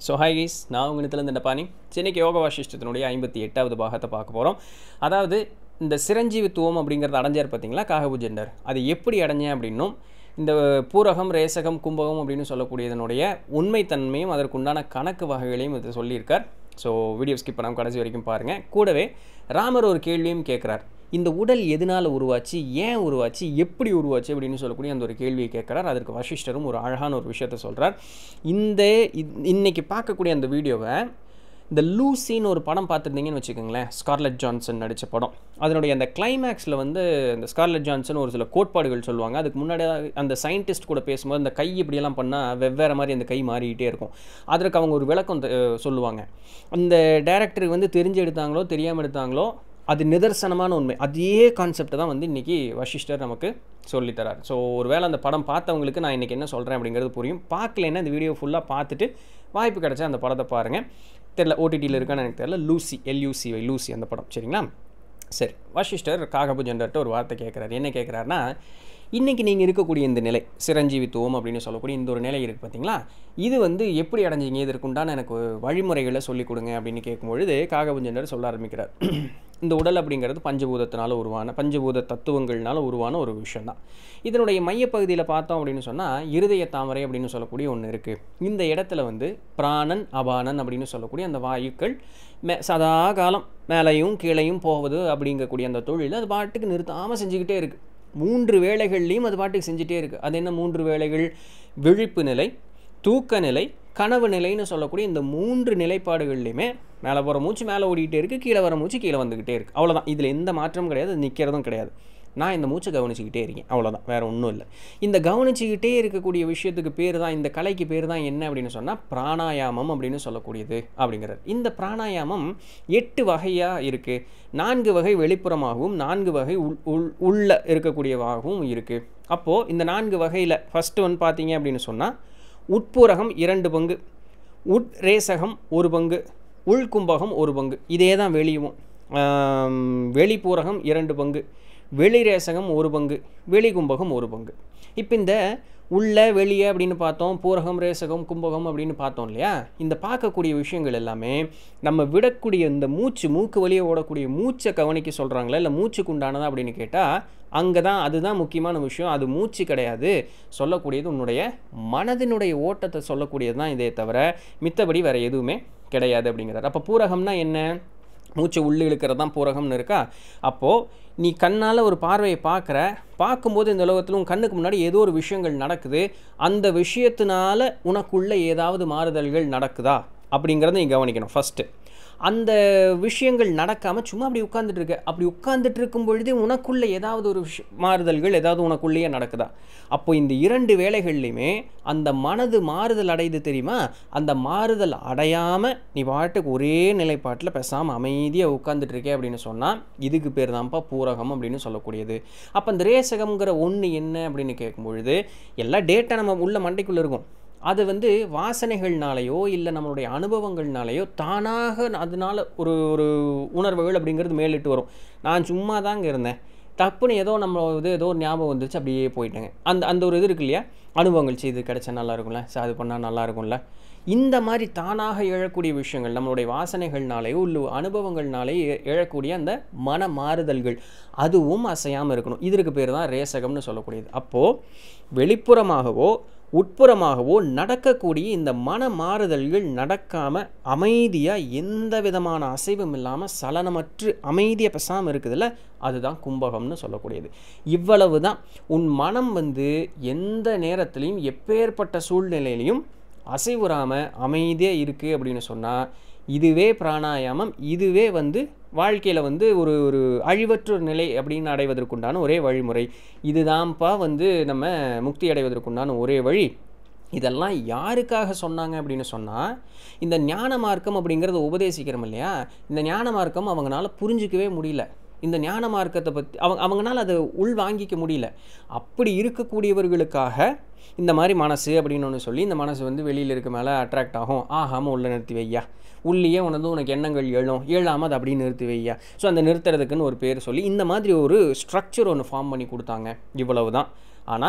so hi guys நான் உங்களிடத்துலேருந்து இந்த பாணி சென்னைக்கு யோக வாசிஷ்டத்தினுடைய ஐம்பத்தி எட்டாவது பாகத்தை பார்க்க போகிறோம் அதாவது இந்த சிரஞ்சீவித்துவம் அப்படிங்கிறத அடைஞ்சார் பார்த்தீங்களா காகபுஜெண்டர் அது எப்படி அடைஞ்சேன் அப்படின்னும் இந்த பூரகம் ரேசகம் கும்பகம் அப்படின்னு சொல்லக்கூடியதனுடைய உண்மைத்தன்மையும் அதற்குண்டான கணக்கு வகைகளையும் இது சொல்லியிருக்கார் ஸோ வீடியோ ஸ்கிப் பண்ணாமல் கடைசி வரைக்கும் பாருங்கள் கூடவே ராமர் ஒரு கேள்வியும் கேட்குறார் இந்த உடல் எதனால் உருவாச்சு ஏன் உருவாச்சு எப்படி உருவாச்சு அப்படின்னு சொல்லக்கூடிய அந்த ஒரு கேள்வியை கேட்குறார் அதற்கு வசிஷ்டரும் ஒரு அழகான ஒரு விஷயத்த சொல்கிறார் இந்த இ- இன்னைக்கு பார்க்கக்கூடிய அந்த வீடியோவை இந்த லூசின்னு ஒரு படம் பார்த்துருந்தீங்கன்னு வச்சுக்கோங்களேன் ஸ்கார்லெட் ஜான்சன் நடித்த படம் அதனுடைய அந்த கிளைமேக்ஸில் வந்து இந்த ஸ்கார்லெட் ஜான்சன் ஒரு சில கோட்பாடுகள் சொல்லுவாங்க அதுக்கு முன்னாடி அந்த சயின்டிஸ்ட் கூட பேசும்போது அந்த கை இப்படியெல்லாம் பண்ணால் வெவ்வேறு மாதிரி அந்த கை மாறிக்கிட்டே இருக்கும் அதற்கு அவங்க ஒரு விளக்கம் த- சொல்லுவாங்க அந்த டேரக்டருக்கு வந்து தெரிஞ்சு எடுத்தாங்களோ தெரியாமல் எடுத்தாங்களோ அது நிதர்சனமான உண்மை அதே கான்செப்டை தான் வந்து இன்றைக்கி வசிஷ்டர் நமக்கு சொல்லித்தரார் ஸோ ஒருவேளை அந்த படம் பார்த்தவங்களுக்கு நான் இன்றைக்கி என்ன சொல்கிறேன் அப்படிங்கிறது புரியும் பார்க்கலைன்னா இந்த வீடியோ ஃபுல்லாக பார்த்துட்டு வாய்ப்பு கிடைச்சா அந்த படத்தை பாருங்கள் தெரில ஓடிடியில் இருக்கான்னு எனக்கு தெரியல லூசி எல்யூசி லூசி அந்த படம் சரிங்களா சரி வசிஷ்டர் காகபுஜண்டர்கிட்ட ஒரு வார்த்தை கேட்குறாரு என்ன கேட்குறாருன்னா இன்றைக்கி நீங்கள் இருக்கக்கூடிய இந்த நிலை சிரஞ்சீவித்துவம் அப்படின்னு சொல்லக்கூடிய இந்த ஒரு நிலை இருக்குது பார்த்தீங்களா இது வந்து எப்படி அடைஞ்சீங்க இதற்குண்டான எனக்கு வழிமுறைகளை சொல்லிக் கொடுங்க அப்படின்னு கேட்கும்பொழுது காகபுஜண்டர் சொல்ல ஆரம்பிக்கிறார் இந்த உடல் அப்படிங்கிறது பஞ்சபூதத்தினால உருவான பஞ்சபூத தத்துவங்கள்னால உருவான ஒரு விஷயம் தான் இதனுடைய மையப்பகுதியில் பார்த்தோம் அப்படின்னு சொன்னால் இருதய தாமரை அப்படின்னு சொல்லக்கூடிய ஒன்று இருக்குது இந்த இடத்துல வந்து பிராணன் அபானன் அப்படின்னு சொல்லக்கூடிய அந்த வாயுக்கள் மே சதா காலம் மேலேயும் கீழையும் போவது அப்படிங்கக்கூடிய அந்த தொழில் அது பாட்டுக்கு நிறுத்தாமல் செஞ்சுக்கிட்டே இருக்குது மூன்று வேளைகள்லையும் அது பாட்டுக்கு செஞ்சுட்டே இருக்குது அது என்ன மூன்று வேளைகள் விழிப்பு நிலை தூக்க நிலை கனவு நிலைன்னு சொல்லக்கூடிய இந்த மூன்று நிலைப்பாடுகள்லையுமே மேலே போகிற மூச்சு மேலே ஓடிக்கிட்டே இருக்குது கீழே வர மூச்சு கீழே வந்துக்கிட்டே இருக்குது அவ்வளோதான் இதில் எந்த மாற்றமும் கிடையாது அது நிற்கிறதும் கிடையாது நான் இந்த மூச்சை கவனிச்சுக்கிட்டே இருக்கேன் அவ்வளோதான் வேறு ஒன்றும் இல்லை இந்த கவனிச்சுக்கிட்டே இருக்கக்கூடிய விஷயத்துக்கு பேர் தான் இந்த கலைக்கு பேர் தான் என்ன அப்படின்னு சொன்னால் பிராணாயாமம் அப்படின்னு சொல்லக்கூடியது அப்படிங்கிறது இந்த பிராணாயாமம் எட்டு வகையாக இருக்குது நான்கு வகை வெளிப்புறமாகவும் நான்கு வகை உள் உள் உள்ள இருக்கக்கூடியவாகவும் இருக்குது அப்போது இந்த நான்கு வகையில் ஃபஸ்ட்டு வந்து பார்த்தீங்க அப்படின்னு சொன்னால் உட்பூரகம் இரண்டு பங்கு உட் ரேசகம் ஒரு பங்கு உள்கும்பகம் ஒரு பங்கு இதே தான் வெளியும் ஆம், வெளிப்பூரகம் இரண்டு பங்கு வெளிரேசகம் ஒரு பங்கு வெளிகும்பகம் ஒரு பங்கு இப்போ இந்த உள்ள வெளியே அப்படின்னு பார்த்தோம் பூரகம் ரேசகம் கும்பகம் அப்படின்னு பார்த்தோம் இல்லையா இந்த பார்க்கக்கூடிய விஷயங்கள் எல்லாமே நம்ம விடக்கூடிய இந்த மூச்சு மூக்கு வழியே ஓடக்கூடிய மூச்சை கவனிக்க சொல்கிறாங்களா இல்லை மூச்சுக்கு உண்டானதா அப்படின்னு கேட்டால் அங்கே தான் அதுதான் முக்கியமான விஷயம் அது மூச்சு கிடையாது சொல்லக்கூடியது உன்னுடைய மனதினுடைய ஓட்டத்தை சொல்லக்கூடியது தான் இதே தவிர மித்தபடி வேறு எதுவுமே கிடையாது அப்படிங்கிறார் அப்போ பூரகம்னா என்ன மூச்சு உள்ளே இழுக்கிறது தான் பூரகம்னு இருக்கா அப்போது நீ கண்ணால் ஒரு பார்வையை பார்க்குற பார்க்கும்போது இந்த உலகத்தில் உன் கண்ணுக்கு முன்னாடி ஏதோ ஒரு விஷயங்கள் நடக்குது அந்த விஷயத்தினால உனக்குள்ள ஏதாவது மாறுதல்கள் நடக்குதா அப்படிங்கிறத நீ கவனிக்கணும் ஃபஸ்ட்டு அந்த விஷயங்கள் நடக்காமல் சும்மா அப்படி உட்காந்துட்டு இருக்க அப்படி உட்காந்துட்டு இருக்கும் பொழுதே உனக்குள்ள ஏதாவது ஒரு விஷ மாறுதல்கள் ஏதாவது உனக்குள்ளேயே நடக்குதா அப்போ இந்த இரண்டு வேலைகள்லையுமே அந்த மனது மாறுதல் அடையுது தெரியுமா அந்த மாறுதல் அடையாமல் நீ பாட்டுக்கு ஒரே நிலைப்பாட்டில் பேசாமல் அமைதியாக உட்காந்துட்டு இருக்கே அப்படின்னு சொன்னால் இதுக்கு பேர் தான்ப்பா பூரகம் அப்படின்னு சொல்லக்கூடியது அப்போ அந்த ரேசகம்ங்கிற ஒன்று என்ன அப்படின்னு கேட்கும் பொழுது எல்லா டேட்டா நம்ம உள்ள மண்டைக்குள்ளே இருக்கும் அது வந்து வாசனைகள்னாலேயோ இல்லை நம்மளுடைய அனுபவங்கள்னாலேயோ தானாக அதனால ஒரு ஒரு உணர்வுகள் அப்படிங்கிறது மேலிட்டு வரும் நான் சும்மா தாங்க இருந்தேன் டப்புன்னு ஏதோ நம்ம இது ஏதோ ஒரு ஞாபகம் வந்துச்சு அப்படியே போயிட்டேங்க அந்த அந்த ஒரு இது இருக்கு இல்லையா அனுபவங்கள் செய்து கிடைச்சா நல்லா இருக்கும்ல சரி அது பண்ணால் நல்லா இருக்கும்ல இந்த மாதிரி தானாக எழக்கூடிய விஷயங்கள் நம்மளுடைய வாசனைகள்னாலேயோ இல்லை அனுபவங்கள்னாலேயோ எ- எழக்கூடிய அந்த மன மாறுதல்கள் அதுவும் அசையாமல் இருக்கணும் இதற்கு பேர் தான் ரேசகம்னு சொல்லக்கூடியது அப்போது வெளிப்புறமாகவோ உட்புறமாகவோ நடக்கக்கூடிய இந்த மன மாறுதல்கள் நடக்காமல் அமைதியாக எந்த விதமான அசைவும் இல்லாமல் சலனமற்று அமைதியாக பேசாமல் இருக்குதுல்ல அதுதான் கும்பகம்னு சொல்லக்கூடியது இவ்வளவு தான் உன் மனம் வந்து எந்த நேரத்திலையும் எப்பேற்பட்ட சூழ்நிலையிலையும் அசைவுறாமல் அமைதியாக இருக்குது அப்படின்னு சொன்னால் இதுவே பிராணாயாமம் இதுவே வந்து வாழ்க்கையில் வந்து ஒரு ஒரு அழிவற்ற ஒரு நிலை அப்படின்னு அடைவதற்குண்டான ஒரே வழிமுறை இதுதான்ப்பா வந்து நம்ம முக்தி அடைவதற்குண்டான ஒரே வழி இதெல்லாம் யாருக்காக சொன்னாங்க அப்படின்னு சொன்னால் இந்த ஞான மார்க்கம் அப்படிங்கிறத உபதேசிக்கிறோம் இல்லையா இந்த ஞான மார்க்கம் அவங்களால புரிஞ்சிக்கவே முடியல இந்த ஞான மார்க்கத்தை பற்றி அவங்க அவங்களால அதை உள் வாங்கிக்க முடியல அப்படி இருக்கக்கூடியவர்களுக்காக இந்த மாதிரி மனசு அப்படின்னு ஒன்று சொல்லி இந்த மனசு வந்து வெளியில் இருக்க மேலே அட்ராக்ட் ஆகும் ஆகாமல் உள்ள நிறுத்தி வையா உள்ளேயே உனது உனக்கு எண்ணங்கள் எழும் ஏழாமல் அதை அப்படியே நிறுத்தி வையா ஸோ அந்த நிறுத்துறதுக்குன்னு ஒரு பேர் சொல்லி இந்த மாதிரி ஒரு ஸ்ட்ரக்சர் ஒன்று ஃபார்ம் பண்ணி கொடுத்தாங்க இவ்வளவு தான் ஆனால்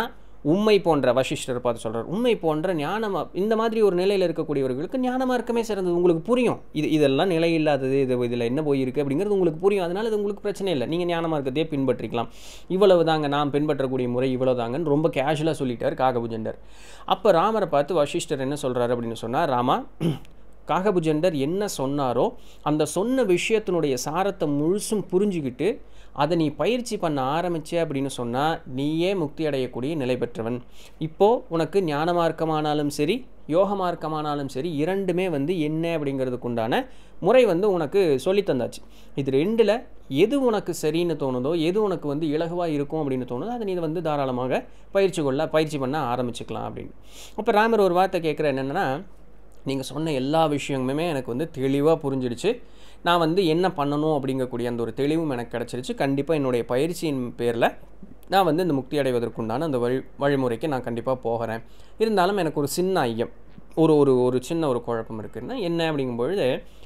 உண்மை போன்ற வசிஷ்டர் பார்த்து சொல்கிறார் உண்மை போன்ற ஞானம் இந்த மாதிரி ஒரு நிலையில் இருக்கக்கூடியவர்களுக்கு ஞான மார்க்கமே சிறந்தது உங்களுக்கு புரியும் இது இதெல்லாம் நிலை இல்லாதது இது இதில் என்ன போயிருக்கு அப்படிங்கிறது உங்களுக்கு புரியும் அதனால் இது உங்களுக்கு பிரச்சனை இல்லை நீங்கள் ஞான மார்க்கத்தையே பின்பற்றிக்கலாம் இவ்வளவு தாங்க நான் பின்பற்றக்கூடிய முறை இவ்வளோ தாங்கன்னு ரொம்ப கேஷுவலாக சொல்லிட்டார் காகபுஜண்டர் அப்போ ராமரை பார்த்து வசிஷ்டர் என்ன சொல்கிறாரு அப்படின்னு சொன்னால் ராமா காகபுஜண்டர் என்ன சொன்னாரோ அந்த சொன்ன விஷயத்தினுடைய சாரத்தை முழுசும் புரிஞ்சுக்கிட்டு அதை நீ பயிற்சி பண்ண ஆரம்பிச்சே அப்படின்னு சொன்னால் நீயே முக்தி அடையக்கூடிய நிலை பெற்றவன் இப்போது உனக்கு ஞான மார்க்கமானாலும் சரி யோக மார்க்கமானாலும் சரி இரண்டுமே வந்து என்ன அப்படிங்கிறதுக்கு உண்டான முறை வந்து உனக்கு சொல்லி தந்தாச்சு இது ரெண்டில் எது உனக்கு சரின்னு தோணுதோ எது உனக்கு வந்து இலகுவாக இருக்கும் அப்படின்னு தோணுதோ அதை நீ வந்து தாராளமாக பயிற்சி கொள்ள பயிற்சி பண்ண ஆரம்பிச்சுக்கலாம் அப்படின்னு அப்போ ராமர் ஒரு வார்த்தை கேட்குற என்னென்னா நீங்கள் சொன்ன எல்லா விஷயங்களுமே எனக்கு வந்து தெளிவாக புரிஞ்சிடுச்சு நான் வந்து என்ன பண்ணணும் அப்படிங்கக்கூடிய அந்த ஒரு தெளிவும் எனக்கு கிடச்சிருச்சு கண்டிப்பாக என்னுடைய பயிற்சியின் பேரில் நான் வந்து இந்த முக்தி அடைவதற்குண்டான அந்த வழி வழிமுறைக்கு நான் கண்டிப்பாக போகிறேன் இருந்தாலும் எனக்கு ஒரு சின்ன ஐயம் ஒரு ஒரு ஒரு சின்ன ஒரு குழப்பம் இருக்குன்னா என்ன அப்படிங்கும்பொழுது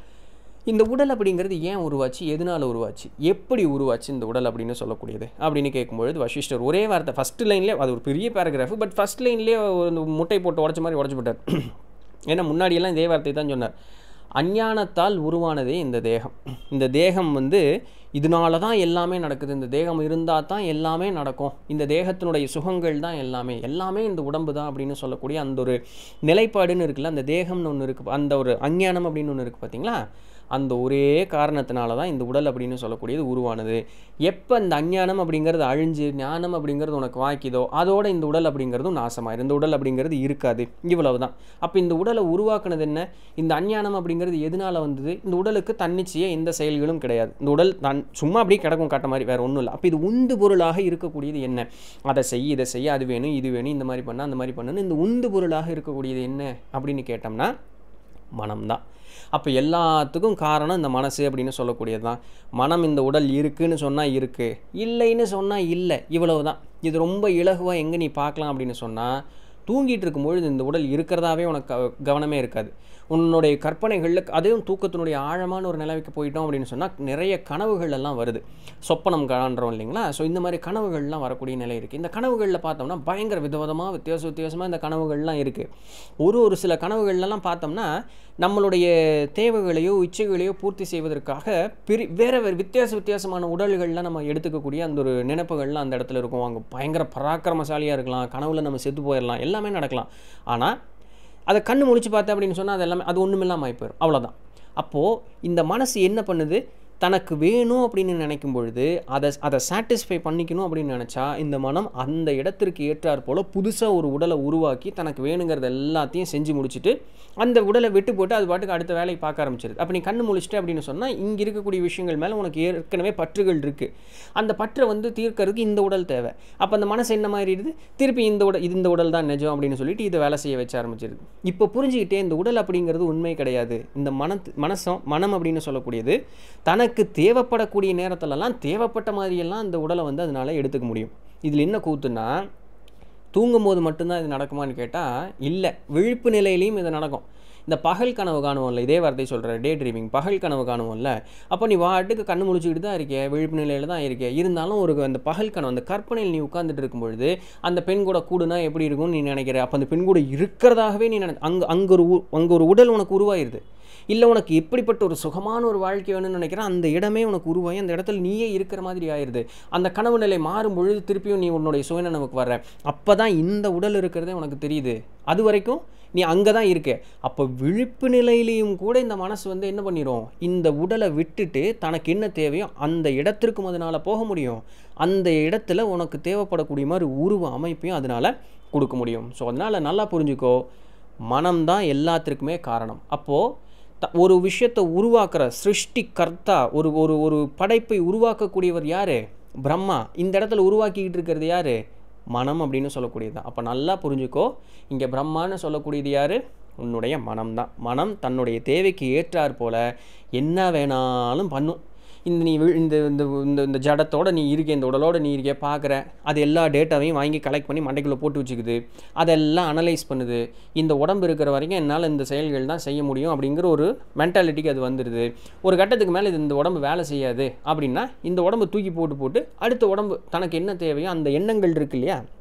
இந்த உடல் அப்படிங்கிறது ஏன் உருவாச்சு எதனால் உருவாச்சு எப்படி உருவாச்சு இந்த உடல் அப்படின்னு சொல்லக்கூடியது அப்படின்னு கேட்கும்பொழுது வசிஷ்டர் ஒரே வார்த்தை ஃபஸ்ட்டு லைன்லேயே அது ஒரு பெரிய பேராகிராஃப் பட் ஃபஸ்ட் லைன்லேயே ஒரு முட்டை போட்டு உடச்ச மாதிரி உடச்சி போட்டார் ஏன்னா முன்னாடியெல்லாம் இதே வார்த்தை தான் சொன்னார் அஞ்ஞானத்தால் உருவானதே இந்த தேகம் இந்த தேகம் வந்து இதனால தான் எல்லாமே நடக்குது இந்த தேகம் இருந்தால் தான் எல்லாமே நடக்கும் இந்த தேகத்தினுடைய சுகங்கள் தான் எல்லாமே எல்லாமே இந்த உடம்பு தான் அப்படின்னு சொல்லக்கூடிய அந்த ஒரு நிலைப்பாடுன்னு இருக்குல்ல அந்த தேகம்னு ஒன்று இருக்குது அந்த ஒரு அஞ்ஞானம் அப்படின்னு ஒன்று இருக்குது பார்த்தீங்களா அந்த ஒரே காரணத்தினால தான் இந்த உடல் அப்படின்னு சொல்லக்கூடியது உருவானது எப்போ இந்த அஞ்ஞானம் அப்படிங்கிறது அழிஞ்சு ஞானம் அப்படிங்கிறது உனக்கு வாய்க்குதோ அதோட இந்த உடல் அப்படிங்கிறதும் நாசமாயிரும் இந்த உடல் அப்படிங்கிறது இருக்காது இவ்வளவு தான் அப்போ இந்த உடலை உருவாக்குனது என்ன இந்த அஞ்ஞானம் அப்படிங்கிறது எதனால வந்தது இந்த உடலுக்கு தன்னிச்சையே எந்த செயல்களும் கிடையாது இந்த உடல் தன் சும்மா அப்படியே கிடக்கும் காட்ட மாதிரி வேறு ஒன்றும் இல்லை அப்போ இது உந்து பொருளாக இருக்கக்கூடியது என்ன அதை செய் இதை செய்ய அது வேணும் இது வேணும் இந்த மாதிரி பண்ண அந்த மாதிரி பண்ணணும் இந்த உந்து பொருளாக இருக்கக்கூடியது என்ன அப்படின்னு கேட்டோம்னா மனம்தான் அப்போ எல்லாத்துக்கும் காரணம் இந்த மனசு அப்படின்னு சொல்லக்கூடியது தான் மனம் இந்த உடல் இருக்குன்னு சொன்னால் இருக்குது இல்லைன்னு சொன்னால் இல்லை இவ்வளவு தான் இது ரொம்ப இலகுவாக எங்கே நீ பார்க்கலாம் அப்படின்னு சொன்னால் தூங்கிட்டு இருக்கும்பொழுது இந்த உடல் இருக்கிறதாவே உனக்கு க- கவனமே இருக்காது உன்னுடைய கற்பனைகளில் அதுவும் தூக்கத்தினுடைய ஆழமான ஒரு நிலைக்கு போயிட்டோம் அப்படின்னு சொன்னால் நிறைய கனவுகள் எல்லாம் வருது சொப்பனம் காண்றோம் இல்லைங்களா ஸோ இந்த மாதிரி கனவுகள்லாம் வரக்கூடிய நிலை இருக்குது இந்த கனவுகளில் பார்த்தோம்னா பயங்கர விதவிதமாக வித்தியாச வித்தியாசமாக இந்த கனவுகள்லாம் இருக்குது ஒரு ஒரு சில கனவுகள்லாம் பார்த்தோம்னா நம்மளுடைய தேவைகளையோ இச்சைகளையோ பூர்த்தி செய்வதற்காக பிரி வேறு வேறு வித்தியாச வித்தியாசமான உடல்கள்லாம் நம்ம எடுத்துக்கக்கூடிய அந்த ஒரு நினைப்புகள்லாம் அந்த இடத்துல இருக்கும் அங்கே பயங்கர பராக்கிரமசாலியாக இருக்கலாம் கனவுல நம்ம செத்து போயிடலாம் எல்லாமே நடக்கலாம் ஆனால் அதை கண்ணு முழிச்சு பார்த்தேன் அப்படின்னு சொன்னால் அது எல்லாமே அது ஒன்றுமில்லாமல் ஆகி போயிடும் அவ்வளோதான் அப்போது இந்த மனசு என்ன பண்ணுது தனக்கு வேணும் அப்படின்னு நினைக்கும் பொழுது அதை அதை சாட்டிஸ்ஃபை பண்ணிக்கணும் அப்படின்னு நினச்சா இந்த மனம் அந்த இடத்திற்கு ஏற்றாற் போல் புதுசாக ஒரு உடலை உருவாக்கி தனக்கு வேணுங்கிறது எல்லாத்தையும் செஞ்சு முடிச்சுட்டு அந்த உடலை விட்டு போட்டு அது பாட்டுக்கு அடுத்த வேலையை பார்க்க ஆரம்பிச்சிருது அப்போ நீ கண்ணு முழிச்சிட்டு அப்படின்னு சொன்னால் இங்கே இருக்கக்கூடிய விஷயங்கள் மேலே உனக்கு ஏற்கனவே பற்றுகள் இருக்குது அந்த பற்றை வந்து தீர்க்கறதுக்கு இந்த உடல் தேவை அப்போ அந்த மனசு என்ன மாறிடுது திருப்பி இந்த உடல் இது இந்த உடல் தான் நிஜம் அப்படின்னு சொல்லிட்டு இதை வேலை செய்ய வச்ச ஆரம்பிச்சிருது இப்போ புரிஞ்சுக்கிட்டே இந்த உடல் அப்படிங்கிறது உண்மை கிடையாது இந்த மனத்து மனசம் மனம் அப்படின்னு சொல்லக்கூடியது தனக்கு தேவைப்படக்கூடிய நேரத்துலலாம் தேவைப்பட்ட மாதிரியெல்லாம் அந்த உடலை வந்து அதனால எடுத்துக்க முடியும் இதில் என்ன கூத்துன்னா தூங்கும்போது மட்டும்தான் இது நடக்குமான்னு கேட்டால் இல்லை விழிப்பு நிலையிலையும் இது நடக்கும் இந்த பகல் கனவு காணுவோம்ல இதே வார்த்தை சொல்கிறேன் டே ட்ரீமிங் பகல் கனவு காணுவோம்ல அப்போ நீ வாட்டுக்கு கண்ணு முழிச்சுக்கிட்டு தான் இருக்கே விழிப்பு நிலையில் தான் இருக்கே இருந்தாலும் ஒரு அந்த பகல் கனவு அந்த கற்பனையில் நீ உட்கார்ந்துட்டு இருக்கும் பொழுது அந்த பெண் கூட கூடுனா எப்படி இருக்கும்னு நீ நினைக்கிற அப்போ அந்த பெண் கூட இருக்கிறதாகவே நீ நினை அங்கே அங்கே ஒரு உ- அங்கே ஒரு உடல் உனக்கு உருவாயிருது இல்லை உனக்கு எப்படிப்பட்ட ஒரு சுகமான ஒரு வாழ்க்கை வேணும்னு நினைக்கிறேன் அந்த இடமே உனக்கு உருவாகி அந்த இடத்துல நீயே இருக்கிற மாதிரி ஆயிடுது அந்த கனவு நிலை மாறும் பொழுது திருப்பியும் நீ உன்னுடைய சுயநனவுக்கு வர்ற அப்போ தான் இந்த உடல் இருக்கிறதே உனக்கு தெரியுது அது வரைக்கும் நீ அங்கே தான் இருக்க அப்போ விழிப்பு நிலையிலையும் கூட இந்த மனசு வந்து என்ன பண்ணிடும் இந்த உடலை விட்டுட்டு தனக்கு என்ன தேவையோ அந்த இடத்திற்கும் அதனால் போக முடியும் அந்த இடத்துல உனக்கு தேவைப்படக்கூடிய மாதிரி உருவ அமைப்பையும் அதனால் கொடுக்க முடியும் ஸோ அதனால் நல்லா புரிஞ்சுக்கோ மனம்தான் எல்லாத்திற்குமே காரணம் அப்போது த ஒரு விஷயத்தை உருவாக்குற சிருஷ்டி கர்த்தா ஒரு ஒரு ஒரு படைப்பை உருவாக்கக்கூடியவர் யார் பிரம்மா இந்த இடத்துல உருவாக்கிக்கிட்டு இருக்கிறது யார் மனம் அப்படின்னு சொல்லக்கூடியது அப்போ நல்லா புரிஞ்சுக்கோ இங்கே பிரம்மான்னு சொல்லக்கூடியது யார் உன்னுடைய மனம்தான் மனம் தன்னுடைய தேவைக்கு ஏற்றாற் போல என்ன வேணாலும் பண்ணும் இந்த நீ வி- இந்த இந்த இந்த இந்த ஜடத்தோட நீ இருக்க இந்த உடலோட நீ இருக்க பார்க்குற அது எல்லா டேட்டாவையும் வாங்கி கலெக்ட் பண்ணி மண்டைக்குள்ளே போட்டு வச்சுக்குது அதெல்லாம் அனலைஸ் பண்ணுது இந்த உடம்பு இருக்கிற வரைக்கும் என்னால் இந்த செயல்கள் தான் செய்ய முடியும் அப்படிங்கிற ஒரு மென்டாலிட்டிக்கு அது வந்துடுது ஒரு கட்டத்துக்கு மேலே இது இந்த உடம்பு வேலை செய்யாது அப்படின்னா இந்த உடம்பு தூக்கி போட்டு போட்டு அடுத்த உடம்பு தனக்கு என்ன தேவையோ அந்த எண்ணங்கள் இருக்கு இல்லையா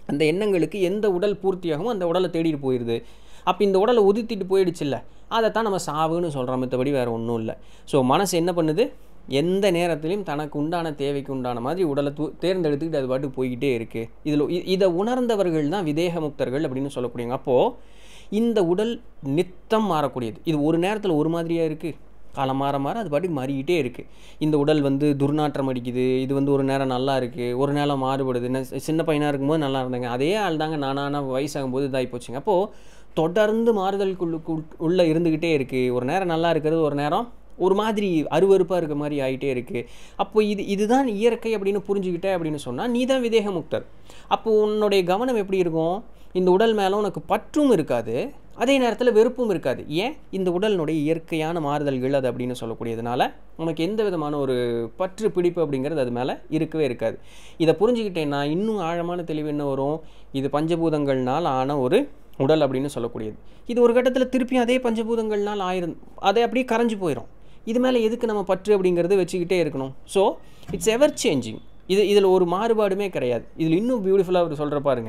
அந்த எண்ணங்களுக்கு எந்த உடல் பூர்த்தியாகுமோ அந்த உடலை தேடிட்டு போயிடுது அப்போ இந்த உடலை உதித்திட்டு போயிடுச்சுல்ல அதைத்தான் நம்ம சாவுன்னு சொல்கிறோம் மற்றபடி வேறு ஒன்றும் இல்லை ஸோ மனசு என்ன பண்ணுது எந்த நேரத்திலையும் தனக்கு உண்டான தேவைக்கு உண்டான மாதிரி உடலை தூ தேர்ந்தெடுத்துக்கிட்டு அது பாட்டுக்கு போய்கிட்டே இருக்குது இதில் இதை உணர்ந்தவர்கள் தான் விதேக முக்தர்கள் அப்படின்னு சொல்லக்கூடியவங்க அப்போது இந்த உடல் நித்தம் மாறக்கூடியது இது ஒரு நேரத்தில் ஒரு மாதிரியாக இருக்குது காலம் மாற மாற அது பாட்டுக்கு மாறிக்கிட்டே இருக்குது இந்த உடல் வந்து துர்நாற்றம் அடிக்குது இது வந்து ஒரு நேரம் நல்லா இருக்குது ஒரு நேரம் மாறுபடுது என்ன சின்ன பையனாக இருக்கும்போது நல்லா இருந்தாங்க அதே ஆள் தாங்க நானான வயசாகும்போது இதாகி போச்சுங்க அப்போது தொடர்ந்து மாறுதலுக்குள்ளுக்கு உள்ளே இருந்துக்கிட்டே இருக்குது ஒரு நேரம் நல்லா இருக்கிறது ஒரு நேரம் ஒரு மாதிரி அருவறுப்பாக இருக்க மாதிரி ஆகிட்டே இருக்குது அப்போ இது இதுதான் இயற்கை அப்படின்னு புரிஞ்சுக்கிட்டே அப்படின்னு சொன்னால் நீ தான் விதேக முக்தர் அப்போ உன்னுடைய கவனம் எப்படி இருக்கும் இந்த உடல் மேலே உனக்கு பற்றும் இருக்காது அதே நேரத்தில் வெறுப்பும் இருக்காது ஏன் இந்த உடலினுடைய இயற்கையான மாறுதல்கள் அது அப்படின்னு சொல்லக்கூடியதுனால உனக்கு எந்த விதமான ஒரு பற்று பிடிப்பு அப்படிங்கிறது அது மேலே இருக்கவே இருக்காது இதை புரிஞ்சுக்கிட்டேன்னா இன்னும் ஆழமான தெளிவு என்ன வரும் இது பஞ்சபூதங்கள்னால் ஆன ஒரு உடல் அப்படின்னு சொல்லக்கூடியது இது ஒரு கட்டத்தில் திருப்பியும் அதே பஞ்சபூதங்கள்னால் ஆயிரம் அதே அப்படியே கரைஞ்சு போயிடும் இது மேலே எதுக்கு நம்ம பற்று அப்படிங்கிறது வச்சுக்கிட்டே இருக்கணும் ஸோ இட்ஸ் எவர் சேஞ்சிங் இது இதில் ஒரு மாறுபாடுமே கிடையாது இதில் இன்னும் பியூட்டிஃபுல்லாக அவர் சொல்கிற பாருங்க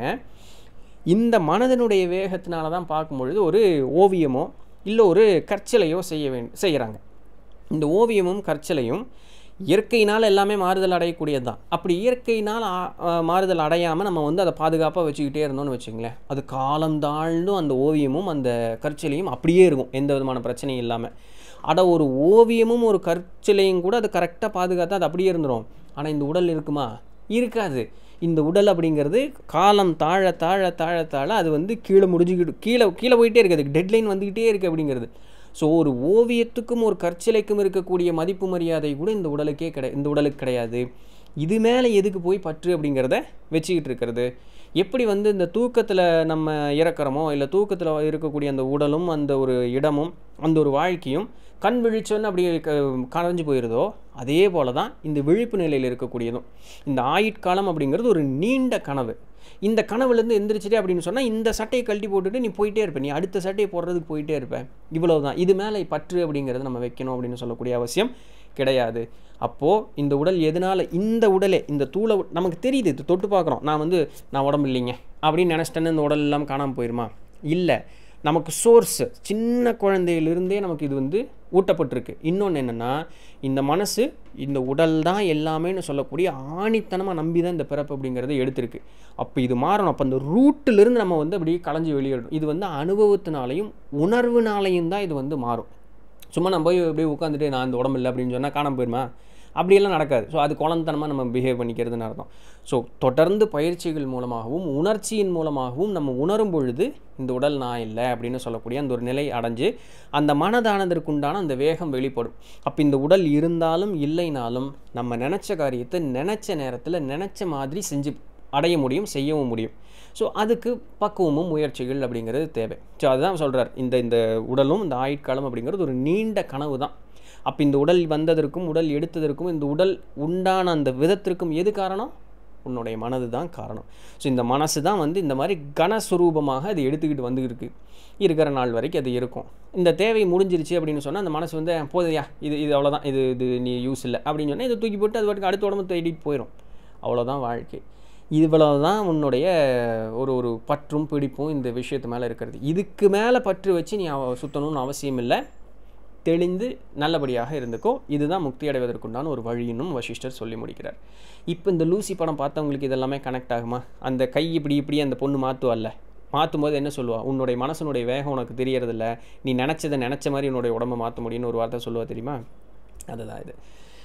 இந்த மனதனுடைய வேகத்தினால தான் பார்க்கும்பொழுது ஒரு ஓவியமோ இல்லை ஒரு கற்சிலையோ செய்ய வேண்டும் செய்கிறாங்க இந்த ஓவியமும் கற்சிலையும் இயற்கையினால் எல்லாமே மாறுதல் அடையக்கூடியது தான் அப்படி இயற்கையினால் மாறுதல் அடையாமல் நம்ம வந்து அதை பாதுகாப்பாக வச்சுக்கிட்டே இருந்தோம்னு வச்சுங்களேன் அது காலம் தாழ்ந்தும் அந்த ஓவியமும் அந்த கற்சிலையும் அப்படியே இருக்கும் எந்த விதமான பிரச்சனையும் இல்லாமல் அட ஒரு ஓவியமும் ஒரு கற்சிலையும் கூட அது கரெக்டாக பாதுகாத்தா அது அப்படியே இருந்துடும் ஆனால் இந்த உடல் இருக்குமா இருக்காது இந்த உடல் அப்படிங்கிறது காலம் தாழ தாழ தாழ தாழ அது வந்து கீழே முடிஞ்சுக்கிட்டு கீழே கீழே போயிட்டே இருக்குது அதுக்கு டெட்லைன் வந்துக்கிட்டே இருக்குது அப்படிங்கிறது ஸோ ஒரு ஓவியத்துக்கும் ஒரு கற்சிலைக்கும் இருக்கக்கூடிய மதிப்பு மரியாதை கூட இந்த உடலுக்கே கிடை இந்த உடலுக்கு கிடையாது இது மேலே எதுக்கு போய் பற்று அப்படிங்கிறத வச்சுக்கிட்டு இருக்கிறது எப்படி வந்து இந்த தூக்கத்தில் நம்ம இறக்குறோமோ இல்லை தூக்கத்தில் இருக்கக்கூடிய அந்த உடலும் அந்த ஒரு இடமும் அந்த ஒரு வாழ்க்கையும் கண் விழிச்சோன்னு அப்படியே க கரைஞ்சு போயிடுதோ அதே போல தான் இந்த விழிப்பு நிலையில் இருக்கக்கூடியதும் இந்த ஆயுட்காலம் அப்படிங்கிறது ஒரு நீண்ட கனவு இந்த கனவுலேருந்து எந்திரிச்சிட்டே அப்படின்னு சொன்னால் இந்த சட்டையை கழட்டி போட்டுட்டு நீ போயிட்டே இருப்ப நீ அடுத்த சட்டையை போடுறதுக்கு போயிட்டே இருப்ப இவ்வளவு தான் இது மேலே பற்று அப்படிங்கிறது நம்ம வைக்கணும் அப்படின்னு சொல்லக்கூடிய அவசியம் கிடையாது அப்போது இந்த உடல் எதனால் இந்த உடலே இந்த தூளை நமக்கு தெரியுது இது தொட்டு பார்க்குறோம் நான் வந்து நான் உடம்பு இல்லைங்க அப்படின்னு நினச்சிட்டேன்னு இந்த உடல் எல்லாம் காணாமல் போயிருமா இல்லை நமக்கு சோர்ஸு சின்ன குழந்தையிலிருந்தே நமக்கு இது வந்து ஊட்டப்பட்டிருக்கு இன்னொன்று என்னென்னா இந்த மனசு இந்த உடல் தான் எல்லாமேன்னு சொல்லக்கூடிய ஆணித்தனமாக நம்பி தான் இந்த பிறப்பு அப்படிங்கிறத எடுத்திருக்கு அப்போ இது மாறணும் அப்போ அந்த ரூட்டிலிருந்து நம்ம வந்து அப்படியே களைஞ்சி வெளியிடணும் இது வந்து அனுபவத்தினாலையும் உணர்வுனாலையும் தான் இது வந்து மாறும் சும்மா நம்ம போய் அப்படியே உட்காந்துட்டு நான் இந்த உடம்பு இல்லை அப்படின்னு சொன்னால் காணாமல் போயிருமா அப்படியெல்லாம் நடக்காது ஸோ அது குழந்தனமாக நம்ம பிஹேவ் பண்ணிக்கிறதுன்னு அர்த்தம் ஸோ தொடர்ந்து பயிற்சிகள் மூலமாகவும் உணர்ச்சியின் மூலமாகவும் நம்ம உணரும் பொழுது இந்த உடல் நான் இல்லை அப்படின்னு சொல்லக்கூடிய அந்த ஒரு நிலை அடைஞ்சு அந்த மனதானதற்குண்டான அந்த வேகம் வெளிப்படும் அப்போ இந்த உடல் இருந்தாலும் இல்லைனாலும் நம்ம நினச்ச காரியத்தை நினச்ச நேரத்தில் நினச்ச மாதிரி செஞ்சு அடைய முடியும் செய்யவும் முடியும் ஸோ அதுக்கு பக்குவமும் முயற்சிகள் அப்படிங்கிறது தேவை ஸோ அதுதான் சொல்கிறார் இந்த இந்த உடலும் இந்த ஆயுட்காலம் அப்படிங்கிறது ஒரு நீண்ட கனவு தான் அப்போ இந்த உடல் வந்ததற்கும் உடல் எடுத்ததற்கும் இந்த உடல் உண்டான அந்த விதத்திற்கும் எது காரணம் உன்னுடைய மனது தான் காரணம் ஸோ இந்த மனசு தான் வந்து இந்த மாதிரி கனஸ்வரூபமாக அது எடுத்துக்கிட்டு வந்துருக்கு இருக்கிற நாள் வரைக்கும் அது இருக்கும் இந்த தேவை முடிஞ்சிருச்சு அப்படின்னு சொன்னால் அந்த மனசு வந்து போதையா இது இது அவ்வளோதான் இது இது நீ யூஸ் இல்லை அப்படின்னு சொன்னால் இதை தூக்கி போட்டு அது பாட்டுக்கு அடுத்த உடம்பு தேடிட்டு போயிடும் அவ்வளோதான் வாழ்க்கை இவ்வளவு தான் உன்னுடைய ஒரு ஒரு பற்றும் பிடிப்பும் இந்த விஷயத்து மேலே இருக்கிறது இதுக்கு மேலே பற்று வச்சு நீ அவ- சுத்தணும்னு அவசியம் இல்லை தெளிந்து நல்லபடியாக இருந்துக்கோ இதுதான் முக்தி அடைவதற்குண்டான ஒரு வழியினும் வசிஷ்டர் சொல்லி முடிக்கிறார் இப்போ இந்த லூசி படம் பார்த்தவங்களுக்கு இதெல்லாமே கனெக்ட் ஆகுமா அந்த கை இப்படி இப்படி அந்த பொண்ணு மாற்றுவல்ல மாற்றும் போது என்ன சொல்லுவா உன்னுடைய மனசனுடைய வேகம் உனக்கு தெரியறதில்ல நீ நினச்சதை நினச்ச மாதிரி உன்னுடைய உடம்பை மாற்ற முடியும்னு ஒரு வார்த்தை சொல்லுவா தெரியுமா அதுதான் இது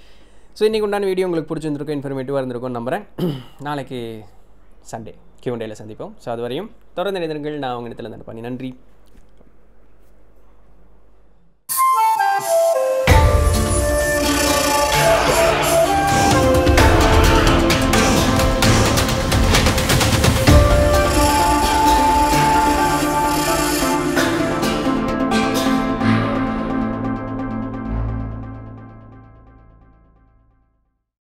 ஸோ இன்றைக்கி உண்டான வீடியோ உங்களுக்கு பிடிச்சிருந்திருக்கும் இன்ஃபர்மேட்டிவாக இருந்திருக்கும்னு நம்புகிறேன் நாளைக்கு சண்டே கியூண்டேல சந்திப்போம் ஸோ அது வரையும் தொடர்ந்து நினைந்திருங்கள் நான் உங்கள் இடத்துல பண்ணி நன்றி